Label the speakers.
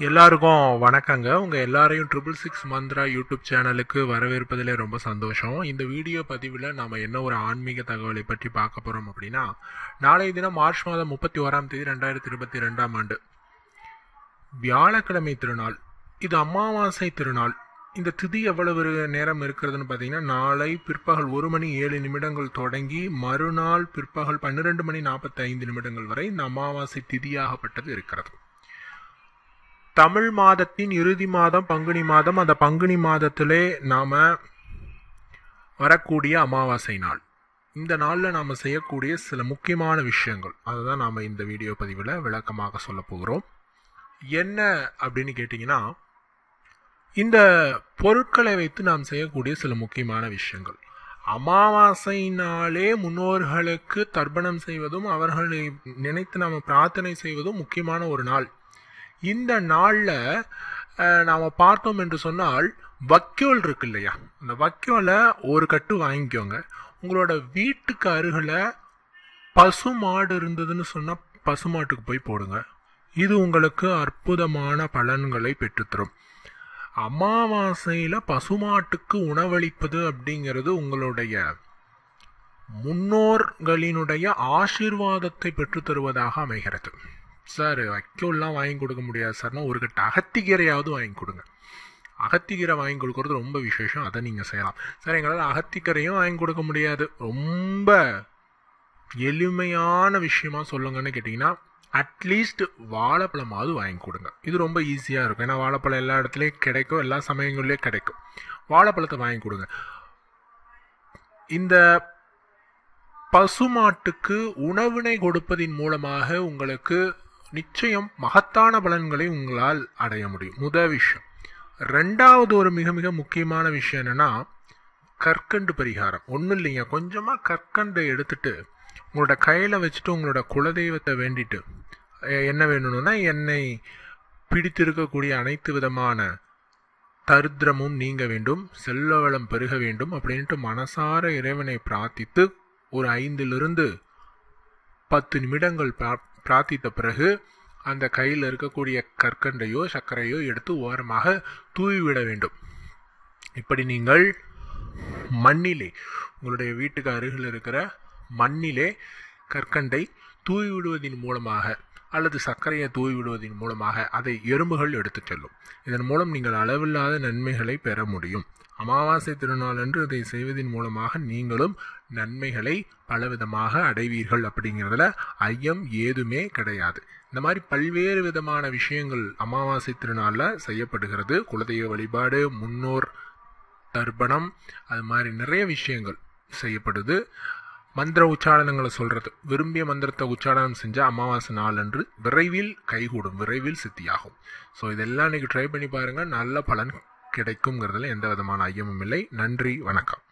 Speaker 1: எல்லாருக்கும் வணக்கங்க உங்கள் எல்லாரையும் ட்ரிபிள் சிக்ஸ் மந்த்ரா யூடியூப் சேனலுக்கு வரவேற்பதில் ரொம்ப சந்தோஷம் இந்த வீடியோ பதிவில் நாம் என்ன ஒரு ஆன்மீக தகவலை பற்றி பார்க்க போகிறோம் அப்படின்னா நாளைய தினம் மார்ச் மாதம் முப்பத்தி ஓராம் தேதி ரெண்டாயிரத்தி இருபத்தி ரெண்டாம் ஆண்டு வியாழக்கிழமை திருநாள் இது அமாவாசை திருநாள் இந்த திதி எவ்வளவு நேரம் இருக்கிறதுன்னு பார்த்தீங்கன்னா நாளை பிற்பகல் ஒரு மணி ஏழு நிமிடங்கள் தொடங்கி மறுநாள் பிற்பகல் பன்னிரெண்டு மணி நாற்பத்தி ஐந்து நிமிடங்கள் வரை இந்த அமாவாசை திதியாகப்பட்டது இருக்கிறது தமிழ் மாதத்தின் இறுதி மாதம் பங்குனி மாதம் அந்த பங்குனி மாதத்திலே நாம் வரக்கூடிய அமாவாசை நாள் இந்த நாளில் நாம் செய்யக்கூடிய சில முக்கியமான விஷயங்கள் அதை தான் நாம் இந்த வீடியோ பதிவில் விளக்கமாக சொல்ல போகிறோம் என்ன அப்படின்னு கேட்டிங்கன்னா இந்த பொருட்களை வைத்து நாம் செய்யக்கூடிய சில முக்கியமான விஷயங்கள் அமாவாசையினாலே முன்னோர்களுக்கு தர்ப்பணம் செய்வதும் அவர்களை நினைத்து நாம் பிரார்த்தனை செய்வதும் முக்கியமான ஒரு நாள் இந்த நாளில் நாம் பார்த்தோம் என்று சொன்னால் வக்கியோல் இருக்கு இல்லையா அந்த வக்கியோலை ஒரு கட்டு வாங்கிக்கோங்க உங்களோட வீட்டுக்கு அருகில் பசு மாடு இருந்ததுன்னு சொன்னால் பசுமாட்டுக்கு போய் போடுங்க இது உங்களுக்கு அற்புதமான பலன்களை பெற்றுத்தரும் அமாவாசையில் பசுமாட்டுக்கு உணவளிப்பது அப்படிங்கிறது உங்களுடைய முன்னோர்களினுடைய ஆசீர்வாதத்தை பெற்றுத்தருவதாக அமைகிறது சார் வைக்கோல்லாம் வாங்கி கொடுக்க முடியாது சார்னா ஒரு கட்ட அகத்திக்கீரையாவது வாங்கி கொடுங்க அகத்திக்கீரை வாங்கி கொடுக்கறது ரொம்ப விசேஷம் அதை நீங்கள் செய்யலாம் சார் எங்களால் அகத்திக்கீரையும் வாங்கி கொடுக்க முடியாது ரொம்ப எளிமையான விஷயமா சொல்லுங்கன்னு கேட்டிங்கன்னா அட்லீஸ்ட் வாழைப்பழமாவது வாங்கி கொடுங்க இது ரொம்ப ஈஸியாக இருக்கும் ஏன்னா வாழைப்பழம் எல்லா இடத்துலையும் கிடைக்கும் எல்லா சமயங்கள்லேயும் கிடைக்கும் வாழைப்பழத்தை வாங்கி கொடுங்க இந்த பசுமாட்டுக்கு உணவினை கொடுப்பதின் மூலமாக உங்களுக்கு நிச்சயம் மகத்தான பலன்களை உங்களால் அடைய முடியும் முத விஷயம் ரெண்டாவது ஒரு மிக மிக முக்கியமான விஷயம் என்னன்னா கற்கண்டு பரிகாரம் ஒன்றும் இல்லைங்க கொஞ்சமாக கற்கண்டை எடுத்துட்டு உங்களோட கையில் வச்சுட்டு உங்களோட குலதெய்வத்தை வேண்டிட்டு என்ன வேணும்னா என்னை பிடித்திருக்கக்கூடிய அனைத்து விதமான தரித்திரமும் நீங்க வேண்டும் செல்வ வளம் பெருக வேண்டும் அப்படின்ட்டு மனசார இறைவனை பிரார்த்தித்து ஒரு ஐந்திலிருந்து பத்து நிமிடங்கள் பிரார்த்தித்த பிறகு அந்த கையில் இருக்கக்கூடிய கற்கண்டையோ சர்க்கரையோ எடுத்து ஓரமாக தூவிவிட வேண்டும் இப்படி நீங்கள் மண்ணிலே உங்களுடைய வீட்டுக்கு அருகில் இருக்கிற மண்ணிலே கற்கண்டை தூவி விடுவதன் மூலமாக அல்லது சர்க்கரையை தூவி விடுவதன் மூலமாக அதை எறும்புகள் எடுத்துச் செல்லும் இதன் மூலம் நீங்கள் அளவில்லாத நன்மைகளை பெற முடியும் அமாவாசை திருநாள் அன்று இதை செய்வதன் மூலமாக நீங்களும் நன்மைகளை பலவிதமாக அடைவீர்கள் அப்படிங்கிறதுல ஐயம் ஏதுமே கிடையாது இந்த மாதிரி பல்வேறு விதமான விஷயங்கள் அமாவாசை திருநாளில் செய்யப்படுகிறது குலதெய்வ வழிபாடு முன்னோர் தர்ப்பணம் அது மாதிரி நிறைய விஷயங்கள் செய்யப்படுது மந்திர உச்சாரணங்களை சொல்கிறது விரும்பிய மந்திரத்தை உச்சாரணம் செஞ்சால் அமாவாசை நாள் அன்று விரைவில் கைகூடும் விரைவில் சித்தியாகும் ஸோ இதெல்லாம் இன்றைக்கி ட்ரை பண்ணி பாருங்கள் நல்ல பலன் கிடைக்குங்கிறதுல எந்த விதமான ஐயமும் இல்லை நன்றி வணக்கம்